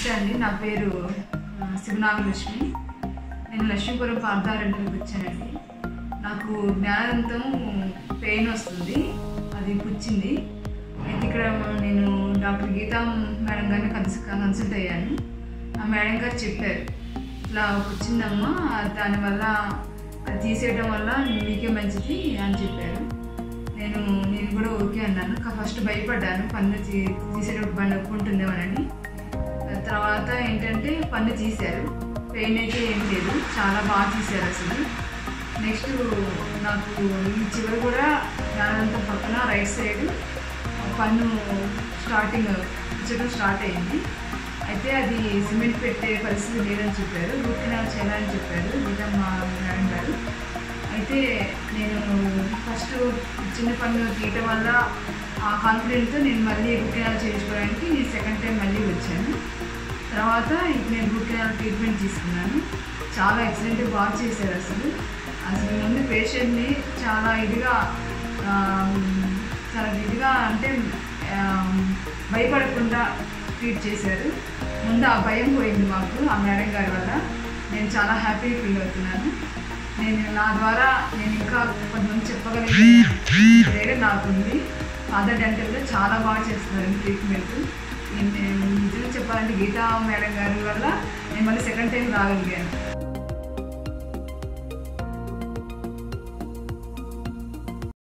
నమస్తే అండి నా పేరు ఆ, శివనాగలక్ష్మి నేను లక్ష్మీపురం పార్థారెంటర్కి వచ్చానండి నాకు జ్ఞానంతం పెయిన్ వస్తుంది అది పుచ్చింది అయితే ఇక్కడ నేను డాక్టర్ గీతా మేడం గారిని కన్స్ కన్సల్ట్ అయ్యాను ఆ మేడం గారు చెప్పారు ఇట్లా పుచ్చిందమ్మా దానివల్ల అది తీసేయడం వల్ల మీకే మంచిది అని చెప్పారు నేను నేను కూడా ఓకే అన్నాను కా- ఫస్ట్ భయపడ్డాను పన్ను తీ- తీసేటప్పుడు పన్ను నొప్పి ఉంటుందేమోనని తర్వాత ఏంటంటే పన్ను తీశారు పెయిన్ అయితే ఏం లేదు చాలా బాగా తీశారు అసలు నెక్స్ట్ నాకు ఈ చివరి కూడా దానంత పక్కన రైట్ సైడ్ పన్ను స్టార్టింగ్ పుచ్చడం స్టార్ట్ అయింది అయితే అది సిమెంట్ పెట్టే పరిస్థితి లేదని చెప్పారు రూట్ కెనాల్ చేయాలని చెప్పారు గీతమ్మ మేడం గారు అయితే నేను ఫస్ట్ చిన్న పన్ను తీయటం వల్ల ఆ కాన్ఫిడెంట్తో నేను మళ్ళీ రూట్ కెనాల్ చేయించుకోవడానికి నేను సెకండ్ టైం మళ్ళీ వచ్చాను తర్వాత ఇప్పుడు నేను రూట్ కెనాల్ ట్రీట్మెంట్ తీసుకున్నాను చాలా ఎక్సలెంట్గా బాగా చేశారు అసలు అసలు ముందు పేషెంట్ని చాలా ఇదిగా ఆ, చాలా ఇదిగా అంటే ఆ, భయపడకుండా ట్రీట్ చేశారు ముందు ఆ భయం పోయింది మాకు ఆ మేడం గారి వల్ల నేను చాలా హ్యాపీ ఫీల్ అవుతున్నాను నేను నా ద్వారా నేను ఇంకా కొంతమంది చెప్పగలిగే ధైర్యం నాకుంది ఫాదర్ డెంటల్లో చాలా బాగా చేస్తున్నారు ట్రీట్మెంట్ నేను నిజంగా చెప్పాలంటే గీతా మేడం గారి వల్ల నేను మళ్ళీ సెకండ్ టైం రాగలిగాను